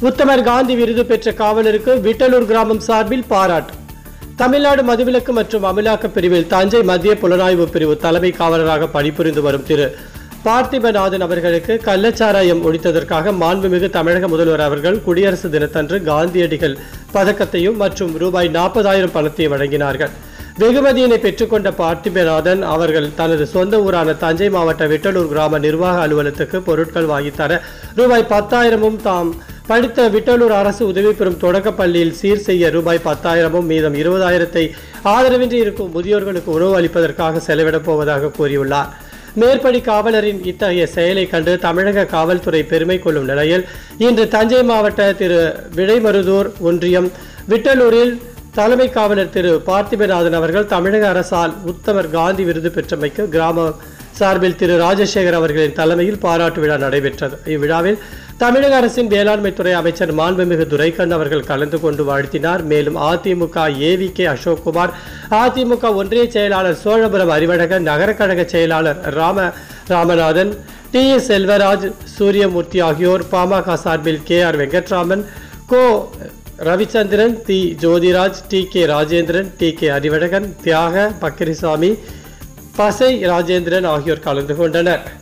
உத்தமர் காந்தி விருது பெற்ற காவலருக்கு விட்டலூர் கிராமம் சார்பில் பாராட்டு தமிழ்நாடு மதுவிலக்கு மற்றும் அமலாக்க பிரிவில் தஞ்சை மத்திய புலனாய்வு பிரிவு தலைமை காவலராக பணிபுரிந்து வரும் திரு பார்த்திபநாதன் அவர்களுக்கு கள்ளச்சாராயம் ஒழித்ததற்காக மாண்புமிகு தமிழக முதல்வர் அவர்கள் குடியரசு தினத்தன்று காந்தியடிகள் பதக்கத்தையும் மற்றும் ரூபாய் நாற்பதாயிரம் பணத்தையும் வழங்கினார்கள் வெகுமதியினை பெற்றுக்கொண்ட பார்த்திபநாதன் அவர்கள் தனது சொந்த ஊரான தஞ்சை மாவட்ட விட்டலூர் கிராம நிர்வாக அலுவலகத்துக்கு பொருட்கள் வாங்கித்தர ரூபாய் பத்தாயிரமும் தாம் படித்த விட்டலூர் அரசு உதவி பெறும் தொடக்கப் பள்ளியில் சீர் செய்ய ரூபாய் பத்தாயிரமும் மீதம் இருபதாயிரத்தை ஆதரவின்றி இருக்கும் முதியோர்களுக்கு உணவு அளிப்பதற்காக செலவிடப் போவதாக கூறியுள்ளார் மேற்படி காவலரின் இத்தகைய செயலை கண்டு தமிழக காவல்துறை பெருமை கொள்ளும் நிலையில் இன்று தஞ்சை மாவட்ட திரு விடைமருதூர் ஒன்றியம் விட்டலூரில் தலைமை காவலர் திரு பார்த்திபநாதன் அவர்கள் தமிழக அரசால் உத்தமர் காந்தி விருது பெற்றமைக்கு கிராம சார்பில் திரு ராஜசேகர் அவர்களின் தலைமையில் பாராட்டு விழா நடைபெற்றது இவ்விழாவில் தமிழக அரசின் வேளாண்மை துறை அமைச்சர் மாண்புமிகு துரைக்கண் அவர்கள் கலந்து கொண்டு வாழ்த்தினார் மேலும் அதிமுக ஏவி கே அசோக்குமார் அதிமுக ஒன்றிய செயலாளர் சோழபுரம் அறிவழகன் நகர கழக செயலாளர் ராம ராமநாதன் டி எஸ் செல்வராஜ் சூரியமூர்த்தி ஆகியோர் பாமக சார்பில் கே ஆர் வெங்கட்ராமன் கோ ரவிச்சந்திரன் தி Jothiraj T K Rajendran T K Arivazhagan Thiyaga Pakkirisamy பசை ராஜேந்திரன் ஆகியோர் கலந்து கொண்டனர்